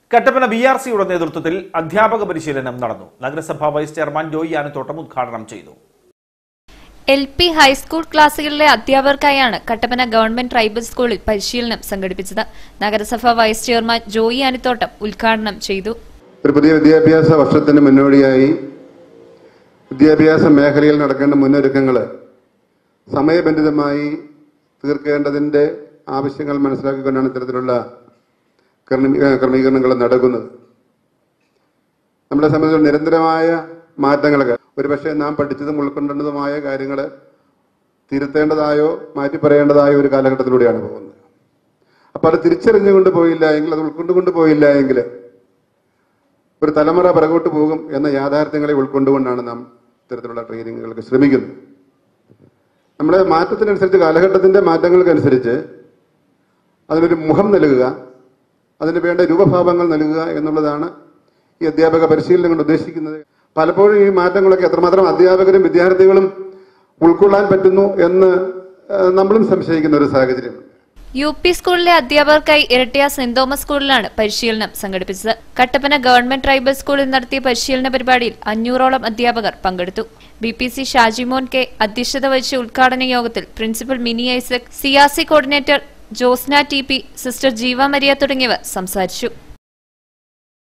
Kattappana B R സിയുടെ നേതൃത്വത്തിൽ അധ്യാപക പരിശീലനം നടന്നു നഗരസഭാ വൈസ് ചെയർമാൻ ജോയി ആനത്തോട്ടം ഉദ്ഘാടനം ചെയ്തു എൽ പി ഹൈസ്കൂൾ ക്ലാസുകളിലെ അധ്യാപകർക്കായാണ് കട്ടപ്പന ഗവൺമെന്റ് ട്രൈബൽ സ്കൂളിൽ പരിശീലനം സംഘടിപ്പിച്ചത് നഗരസഭാ വൈസ് ചെയർമാൻ ജോയി ആനിത്തോട്ടം ഉദ്ഘാടനം ചെയ്തു ഒരു പുതിയ വിദ്യാഭ്യാസ വർഷത്തിന് മുന്നോടിയായി വിദ്യാഭ്യാസ മേഖലയിൽ നടക്കേണ്ട മുന്നൊരുക്കങ്ങൾ സമയബന്ധിതമായി തീർക്കേണ്ടതിൻ്റെ ആവശ്യങ്ങൾ മനസ്സിലാക്കിക്കൊണ്ടാണ് ഇത്തരത്തിലുള്ള ക്രമീ- ഏഹ് ക്രമീകരണങ്ങൾ നടക്കുന്നത് നമ്മളെ സംബന്ധിച്ച് നിരന്തരമായ മാറ്റങ്ങളൊക്കെ ഒരുപക്ഷെ നാം പഠിച്ചതും ഉൾക്കൊണ്ടതുമായ കാര്യങ്ങൾ തിരുത്തേണ്ടതായോ മാറ്റി പറയേണ്ടതായോ ഒരു കാലഘട്ടത്തിലൂടെയാണ് പോകുന്നത് അപ്പോൾ അത് തിരിച്ചറിഞ്ഞുകൊണ്ട് പോയില്ല എങ്കിൽ അത് ഉൾക്കൊണ്ടുകൊണ്ട് പോയില്ല എങ്കിൽ ഒരു തലമുറ പിറകോട്ട് പോകും എന്ന യാഥാർത്ഥ്യങ്ങളെ ഉൾക്കൊണ്ടുകൊണ്ടാണ് നാം ഇത്തരത്തിലുള്ള ട്രെയിനിങ്ങുകൾക്ക് ശ്രമിക്കുന്നത് നമ്മുടെ മാറ്റത്തിനനുസരിച്ച് കാലഘട്ടത്തിന്റെ മാറ്റങ്ങൾക്കനുസരിച്ച് അതിനൊരു മുഖം നൽകുക അതിന് വേണ്ട രൂപഭാവങ്ങൾ നൽകുക എന്നുള്ളതാണ് ഈ അധ്യാപക പരിശീലനം കൊണ്ട് ഉദ്ദേശിക്കുന്നത് പലപ്പോഴും ഈ മാറ്റങ്ങളൊക്കെ എത്രമാത്രം അധ്യാപകരും വിദ്യാർത്ഥികളും ഉൾക്കൊള്ളാൻ പറ്റുന്നു എന്ന് ഏഹ്, നമ്മളും സംശയിക്കുന്ന ഒരു സാഹചര്യമുണ്ട് യു പി സ്കൂളിലെ അധ്യാപകർക്കായി ഇരട്ടിയ സെന്റ് തോമസ് സ്കൂളിലാണ് പരിശീലനം സംഘടിപ്പിച്ചത് കട്ടപ്പന ഗവൺമെന്റ് ട്രൈബൽ സ്കൂളിൽ നടത്തിയ പരിശീലന പരിപാടിയിൽ അഞ്ഞൂറോളം അധ്യാപകർ പങ്കെടുത്തു B P C Shajimon K അധ്യക്ഷത വഹിച്ച ഉദ്ഘാടന യോഗത്തിൽ പ്രിൻസിപ്പൽ മിനി ഐസക് സിയാസി coordinator Josna T P sister Jeeva Maria തുടങ്ങിയവർ സംസാരിച്ചു